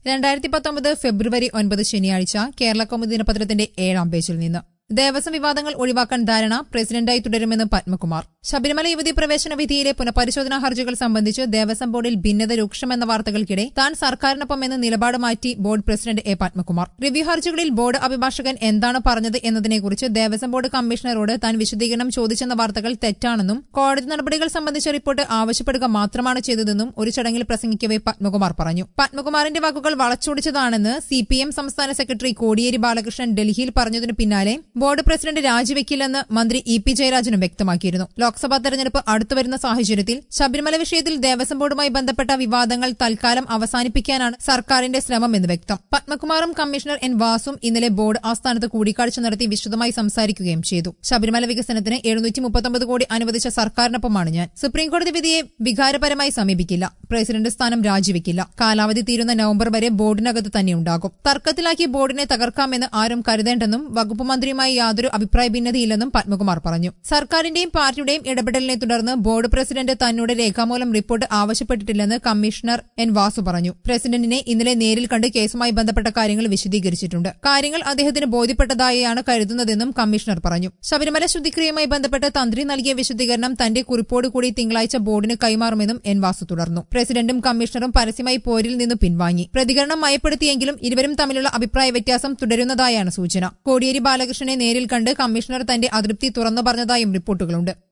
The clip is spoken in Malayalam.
രണ്ടായിരത്തി പത്തൊമ്പത് ഫെബ്രുവരി ഒൻപത് ശനിയാഴ്ച കേരള കൗമുദി ദിനപത്രത്തിന്റെ ഏഴാം പേജിൽ നിന്ന് ദേവസ്വം വിവാദങ്ങൾ ഒഴിവാക്കാൻ ധാരണ പ്രസിഡന്റായി തുടരുമെന്ന് പത്മകുമാർ ശബരിമല യുവതി പ്രവേശന വിധിയിലെ പുനഃപരിശോധനാ ഹർജികൾ സംബന്ധിച്ച് ദേവസ്വം ബോർഡിൽ ഭിന്നത രൂക്ഷമെന്ന വാർത്തകൾക്കിടെ താൻ സർക്കാരിനൊപ്പമെന്ന് നിലപാട് മാറ്റി board president A Padmakumar review ഹർജികളിൽ ബോർഡ് അഭിഭാഷകൻ എന്താണ് പറഞ്ഞത് എന്നതിനെക്കുറിച്ച് ദേവസ്വം ബോർഡ് കമ്മീഷണറോട് താൻ വിശദീകരണം ചോദിച്ചെന്ന വാർത്തകൾ തെറ്റാണെന്നും കോടതി നടപടികൾ സംബന്ധിച്ച റിപ്പോർട്ട് ആവശ്യപ്പെടുക മാത്രമാണ് ചെയ്തതെന്നും ഒരു ചടങ്ങിൽ പ്രസംഗിക്കവെ പത്മകുമാർ പറഞ്ഞു പത്മകുമാറിന്റെ വാക്കുകൾ വളച്ചൊടിച്ചതാണെന്ന് സി പി എം സംസ്ഥാന സെക്രട്ടറി കോടിയേരി ബാലകൃഷ്ണൻ ഡൽഹിയിൽ പറഞ്ഞതിനു പിന്നാലെ ബോർഡ് പ്രസിഡന്റ് രാജിവെക്കില്ലെന്ന് മന്ത്രി ഇ പി ജയരാജനും വ്യക്തമാക്കിയിരുന്നു ലോക്സഭാ തെരഞ്ഞെടുപ്പ് അടുത്തുവരുന്ന സാഹചര്യത്തിൽ ശബരിമല വിഷയത്തിൽ ദേവസ്വം ബോർഡുമായി ബന്ധപ്പെട്ട വിവാദങ്ങൾ തൽക്കാലം അവസാനിപ്പിക്കാനാണ് സർക്കാരിന്റെ ശ്രമമെന്ന് വ്യക്തം പത്മകുമാറും കമ്മീഷണർ എൻ വാസും ഇന്നലെ ബോർഡ് ആസ്ഥാനത്ത് കൂടിക്കാഴ്ച നടത്തി വിശദമായി സംസാരിക്കുകയും ചെയ്തു ശബരിമല വികസനത്തിന് എഴുന്നൂറ്റി മുപ്പത്തൊമ്പത് കോടി അനുവദിച്ച സർക്കാരിനൊപ്പമാണ് ഞാൻ സുപ്രീംകോടതി വിധിയെ വികാരപരമായി സമീപിക്കില്ല പ്രസിഡന്റ് സ്ഥാനം രാജിവെക്കില്ല കാലാവധി തീരുന്ന നവംബർ വരെ ബോർഡിനകത്ത് തന്നെ ഉണ്ടാകും തർക്കത്തിലാക്കി ബോർഡിനെ തകർക്കാമെന്ന് ആരും കരുതേണ്ടെന്നും വകുപ്പ് മന്ത്രിയുമായി യാതൊരു അഭിപ്രായ ഭിന്നതയില്ലെന്നും പത്മകുമാർ പറഞ്ഞു സർക്കാരിന്റെയും പാർട്ടിയുടെയും ഇടപെടലിനെ തുടർന്ന് ബോർഡ് പ്രസിഡന്റ് തന്നോട് രേഖാമൂലം റിപ്പോർട്ട് ആവശ്യപ്പെട്ടിട്ടില്ലെന്ന് കമ്മീഷണർ എൻ വാസു പറഞ്ഞു പ്രസിഡന്റിനെ ഇന്നലെ നേരിൽ കണ്ട് കേസുമായി ബന്ധപ്പെട്ട കാര്യങ്ങൾ വിശദീകരിച്ചിട്ടുണ്ട് കാര്യങ്ങൾ അദ്ദേഹത്തിന് ബോധ്യപ്പെട്ടതായാണ് കരുതുന്നതെന്നും കമ്മീഷണർ പറഞ്ഞു ശബരിമല ശുദ്ധിക്രിയയുമായി ബന്ധപ്പെട്ട് തന്ത്രി നൽകിയ വിശദീകരണം തന്റെ കുറിപ്പോടുകൂടി തിങ്കളാഴ്ച ബോർഡിന് കൈമാറുമെന്നും എൻ വാസു തുടർന്നു പ്രസിഡന്റും കമ്മീഷണറും പരസ്യമായി പോരിൽ നിന്ന് പിൻവാങ്ങി പ്രതികരണം മയപ്പെടുത്തിയെങ്കിലും ഇരുവരും തമ്മിലുള്ള അഭിപ്രായ വ്യത്യാസം തുടരുന്നതായാണ് സൂചന കോടിയേരി ബാലകൃഷ്ണനെ നേരിൽ കണ്ട് കമ്മീഷണർ തന്റെ അതൃപ്തി തുറന്നു പറഞ്ഞതായും റിപ്പോർട്ടുകളുണ്ട്